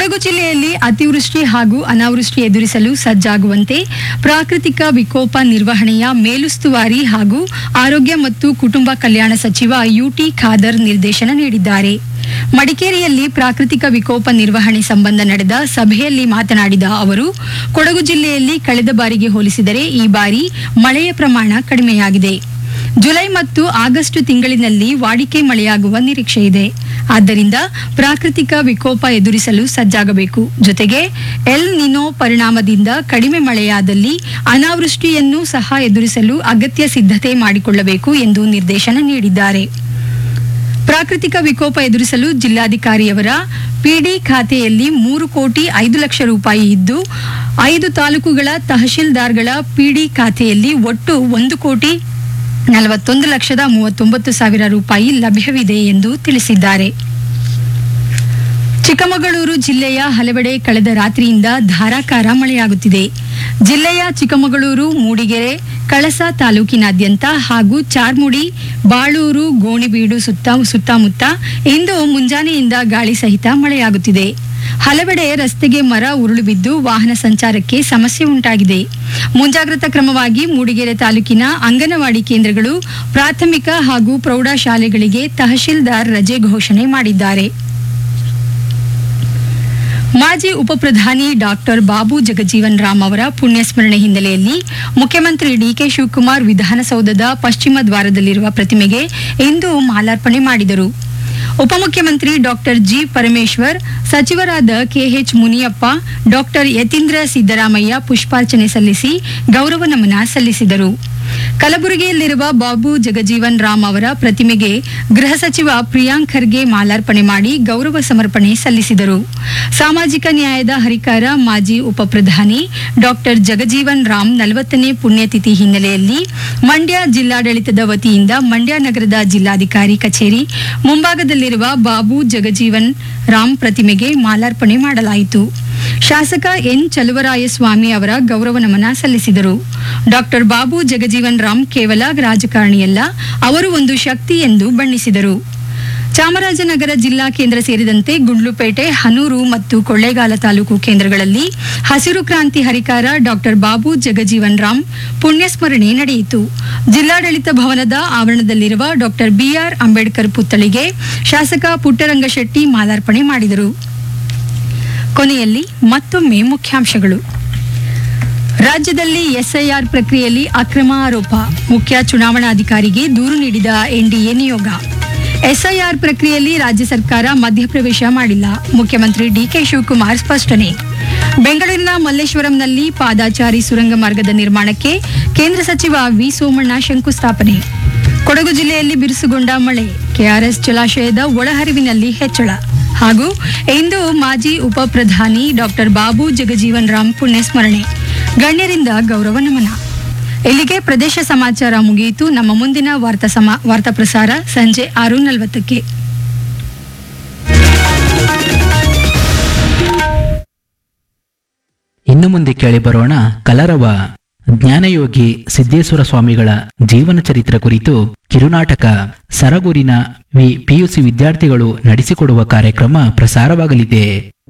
ಕೊಡಗು ಜಿಲ್ಲೆಯಲ್ಲಿ ಅತಿವೃಷ್ಟಿ ಹಾಗೂ ಅನಾವೃಷ್ಟಿ ಎದುರಿಸಲು ಸಜ್ಜಾಗುವಂತೆ ಪ್ರಾಕೃತಿಕ ವಿಕೋಪ ನಿರ್ವಹಣೆಯ ಮೇಲುಸ್ತುವಾರಿ ಹಾಗೂ ಆರೋಗ್ಯ ಮತ್ತು ಕುಟುಂಬ ಕಲ್ಯಾಣ ಸಚಿವ ಯುಟಿ ಖಾದರ್ ನಿರ್ದೇಶನ ನೀಡಿದ್ದಾರೆ ಮಡಿಕೇರಿಯಲ್ಲಿ ಪ್ರಾಕೃತಿಕ ವಿಕೋಪ ನಿರ್ವಹಣೆ ಸಂಬಂಧ ನಡೆದ ಸಭೆಯಲ್ಲಿ ಮಾತನಾಡಿದ ಅವರು ಕೊಡಗು ಜಿಲ್ಲೆಯಲ್ಲಿ ಕಳೆದ ಬಾರಿಗೆ ಹೋಲಿಸಿದರೆ ಈ ಬಾರಿ ಮಳೆಯ ಪ್ರಮಾಣ ಕಡಿಮೆಯಾಗಿದೆ ಜುಲೈ ಮತ್ತು ಆಗಸ್ಟ್ ತಿಂಗಳಿನಲ್ಲಿ ವಾಡಿಕೆ ಮಳೆಯಾಗುವ ನಿರೀಕ್ಷೆ ಇದೆ ಆದ್ದರಿಂದ ಪ್ರಾಕೃತಿಕ ವಿಕೋಪ ಎದುರಿಸಲು ಸಜ್ಜಾಗಬೇಕು ಜೊತೆಗೆ ಎಲ್ ನಿನೋ ಪರಿಣಾಮದಿಂದ ಕಡಿಮೆ ಮಳೆಯಾದಲ್ಲಿ ಅನಾವೃಷ್ಟಿಯನ್ನು ಸಹ ಎದುರಿಸಲು ಅಗತ್ಯ ಸಿದ್ಧತೆ ಮಾಡಿಕೊಳ್ಳಬೇಕು ಎಂದು ನಿರ್ದೇಶನ ನೀಡಿದ್ದಾರೆ ಪ್ರಾಕೃತಿಕ ವಿಕೋಪ ಎದುರಿಸಲು ಜಿಲ್ಲಾಧಿಕಾರಿಯವರ ಪಿಡಿ ಖಾತೆಯಲ್ಲಿ ಮೂರು ಕೋಟಿ ಐದು ಲಕ್ಷ ರೂಪಾಯಿ ಇದ್ದು ಐದು ತಾಲೂಕುಗಳ ತಹಶೀಲ್ದಾರ್ಗಳ ಪಿಡಿ ಖಾತೆಯಲ್ಲಿ ಒಟ್ಟು ಒಂದು ಕೋಟಿ ನಲವತ್ತೊಂದು ಲಕ್ಷದ ಮೂವತ್ತೊಂಬತ್ತು ಸಾವಿರ ರೂಪಾಯಿ ಲಭ್ಯವಿದೆ ಎಂದು ತಿಳಿಸಿದ್ದಾರೆ ಚಿಕ್ಕಮಗಳೂರು ಜಿಲ್ಲೆಯ ಹಲವೆಡೆ ಕಳೆದ ರಾತ್ರಿಯಿಂದ ಧಾರಾಕಾರ ಮಳೆಯಾಗುತ್ತಿದೆ ಜಿಲ್ಲೆಯ ಚಿಕ್ಕಮಗಳೂರು ಮೂಡಿಗೆರೆ ಕಳಸ ತಾಲೂಕಿನಾದ್ಯಂತ ಹಾಗೂ ಚಾರ್ಮುಡಿ ಬಾಳೂರು ಗೋಣಿಬೀಡು ಸುತ್ತ ಸುತ್ತಮುತ್ತ ಇಂದು ಮುಂಜಾನೆಯಿಂದ ಗಾಳಿ ಸಹಿತ ಮಳೆಯಾಗುತ್ತಿದೆ ಹಲವೆಡೆ ರಸ್ತೆಗೆ ಮರ ಉರುಳು ಬಿದ್ದು ವಾಹನ ಸಂಚಾರಕ್ಕೆ ಸಮಸ್ಯೆ ಉಂಟಾಗಿದೆ ಮುಂಜಾಗ್ರತಾ ಕ್ರಮವಾಗಿ ಮೂಡಿಗೆರೆ ತಾಲೂಕಿನ ಅಂಗನವಾಡಿ ಕೇಂದ್ರಗಳು ಪ್ರಾಥಮಿಕ ಹಾಗೂ ಪ್ರೌಢಶಾಲೆಗಳಿಗೆ ತಹಶೀಲ್ದಾರ್ ರಜೆ ಘೋಷಣೆ ಮಾಡಿದ್ದಾರೆ ಮಾಜಿ ಉಪಪ್ರಧಾನಿ ಡಾಕ್ಟರ್ ಬಾಬು ಜಗಜೀವನ್ ರಾಮ್ ಅವರ ಪುಣ್ಯಸ್ಮರಣೆ ಹಿನ್ನೆಲೆಯಲ್ಲಿ ಮುಖ್ಯಮಂತ್ರಿ ಡಿಕೆ ಶಿವಕುಮಾರ್ ವಿಧಾನಸೌಧದ ಪಶ್ಚಿಮ ದ್ವಾರದಲ್ಲಿರುವ ಪ್ರತಿಮೆಗೆ ಇಂದು ಮಾಲಾರ್ಪಣೆ ಮಾಡಿದರು ಉಪಮುಖ್ಯಮಂತ್ರಿ ಡಾಕ್ಟರ್ ಜಿ ಪರಮೇಶ್ವರ್ ಸಚಿವರಾದ ಕೆಎಚ್ ಮುನಿಯಪ್ಪ ಡಾಕ್ಟರ್ ಯತೀಂದ್ರ ಸಿದ್ದರಾಮಯ್ಯ ಪುಷ್ಪಾರ್ಚನೆ ಸಲ್ಲಿಸಿ ಗೌರವ ನಮನ ಸಲ್ಲಿಸಿದರು ಕಲಬುರಗಿಯಲ್ಲಿರುವ ಬಾಬು ಜಗಜೀವನ್ ರಾಮ್ ಅವರ ಪ್ರತಿಮೆಗೆ ಗೃಹ ಸಚಿವ ಪ್ರಿಯಾಂಕ್ ಖರ್ಗೆ ಮಾಲಾರ್ಪಣೆ ಮಾಡಿ ಗೌರವ ಸಮರ್ಪಣೆ ಸಲ್ಲಿಸಿದರು ಸಾಮಾಜಿಕ ನ್ಯಾಯದ ಹರಿಕಾರ ಮಾಜಿ ಉಪಪ್ರಧಾನಿ ಡಾಕ್ಟರ್ ಜಗಜೀವನ್ ರಾಮ್ ನಲವತ್ತನೇ ಪುಣ್ಯತಿಥಿ ಹಿನ್ನೆಲೆಯಲ್ಲಿ ಮಂಡ್ಯ ಜಿಲ್ಲಾಡಳಿತದ ವತಿಯಿಂದ ಮಂಡ್ಯ ನಗರದ ಜಿಲ್ಲಾಧಿಕಾರಿ ಕಚೇರಿ ಮುಂಭಾಗದಲ್ಲಿರುವ ಬಾಬು ಜಗಜೀವನ್ ರಾಮ್ ಪ್ರತಿಮೆಗೆ ಮಾಲಾರ್ಪಣೆ ಮಾಡಲಾಯಿತು ಶಾಸಕ ಎನ್ ಚಲುವರಾಯಸ್ವಾಮಿ ಅವರ ಗೌರವ ನಮನ ಸಲ್ಲಿಸಿದರು ಡಾಕ್ಟರ್ ಬಾಬು ಜಗಜೀವನ್ ರಾಮ್ ಕೇವಲ ರಾಜಕಾರಣಿಯಲ್ಲ ಅವರು ಒಂದು ಶಕ್ತಿ ಎಂದು ಬಣ್ಣಿಸಿದರು ಚಾಮರಾಜನಗರ ಜಿಲ್ಲಾ ಕೇಂದ್ರ ಸೇರಿದಂತೆ ಗುಂಡ್ಲುಪೇಟೆ ಹನೂರು ಮತ್ತು ಕೊಳ್ಳೇಗಾಲ ತಾಲೂಕು ಕೇಂದ್ರಗಳಲ್ಲಿ ಹಸಿರು ಕ್ರಾಂತಿ ಹರಿಕಾರ ಡಾಕ್ಟರ್ ಬಾಬು ಜಗಜೀವನ್ ರಾಮ್ ಪುಣ್ಯಸ್ಮರಣೆ ನಡೆಯಿತು ಜಿಲ್ಲಾಡಳಿತ ಭವನದ ಆವರಣದಲ್ಲಿರುವ ಡಾಕ್ಟರ್ ಬಿಆರ್ ಅಂಬೇಡ್ಕರ್ ಪುತ್ಥಳಿಗೆ ಶಾಸಕ ಪುಟ್ಟರಂಗಶೆಟ್ಟಿ ಮಾಲಾರ್ಪಣೆ ಮಾಡಿದರು ಕೊನೆಯಲ್ಲಿ ಮತ್ತೊಮ್ಮೆ ಮುಖ್ಯಾಂಶಗಳು ರಾಜ್ಯದಲ್ಲಿ ಎಸ್ಐಆರ್ ಪ್ರಕ್ರಿಯೆಯಲ್ಲಿ ಅಕ್ರಮ ಆರೋಪ ಮುಖ್ಯ ಚುನಾವಣಾಧಿಕಾರಿಗೆ ದೂರು ನೀಡಿದ ಎನ್ಡಿಎ ನಿಯೋಗ ಎಸ್ಐಆರ್ ಪ್ರಕ್ರಿಯೆಯಲ್ಲಿ ರಾಜ್ಯ ಸರ್ಕಾರ ಮಧ್ಯಪ್ರವೇಶ ಮಾಡಿಲ್ಲ ಮುಖ್ಯಮಂತ್ರಿ ಡಿಕೆ ಶಿವಕುಮಾರ್ ಸ್ಪಷ್ಟನೆ ಬೆಂಗಳೂರಿನ ಮಲ್ಲೇಶ್ವರಂನಲ್ಲಿ ಪಾದಾಚಾರಿ ಸುರಂಗ ಮಾರ್ಗದ ನಿರ್ಮಾಣಕ್ಕೆ ಕೇಂದ್ರ ಸಚಿವ ವಿ ಸೋಮಣ್ಣ ಶಂಕುಸ್ಥಾಪನೆ ಕೊಡಗು ಜಿಲ್ಲೆಯಲ್ಲಿ ಬಿರುಸುಗೊಂಡ ಮಳೆ ಕೆಆರ್ಎಸ್ ಜಲಾಶಯದ ಒಳಹರಿವಿನಲ್ಲಿ ಹೆಚ್ಚಳ ಹಾಗೂ ಇಂದು ಮಾಜಿ ಉಪ ಪ್ರಧಾನಿ ಡಾಕ್ಟರ್ ಬಾಬು ಜಗಜೀವನ್ ರಾಮ್ ಪುಣ್ಯಸ್ಮರಣೆ ಗಣ್ಯರಿಂದ ಗೌರವ ನಮನ ಇಲ್ಲಿಗೆ ಪ್ರದೇಶ ಸಮಾಚಾರ ಮುಗಿಯಿತು ನಮ್ಮ ಮುಂದಿನ ವಾರ್ತಾ ಸಮ ವಾರ್ತಾ ಪ್ರಸಾರ ಸಂಜೆ ಆರು ನಲವತ್ತಕ್ಕೆ ಇನ್ನು ಮುಂದೆ ಕೇಳಿ ಬರೋಣ ಕಲರವ ಜ್ಞಾನಯೋಗಿ ಸಿದ್ದೇಶ್ವರ ಸ್ವಾಮಿಗಳ ಜೀವನ ಚರಿತ್ರೆ ಕುರಿತು ಕಿರುನಾಟಕ ಸರಗೂರಿನ ವಿ ಪಿಯುಸಿ ವಿದ್ಯಾರ್ಥಿಗಳು ನಡೆಸಿಕೊಡುವ ಕಾರ್ಯಕ್ರಮ ಪ್ರಸಾರವಾಗಲಿದೆ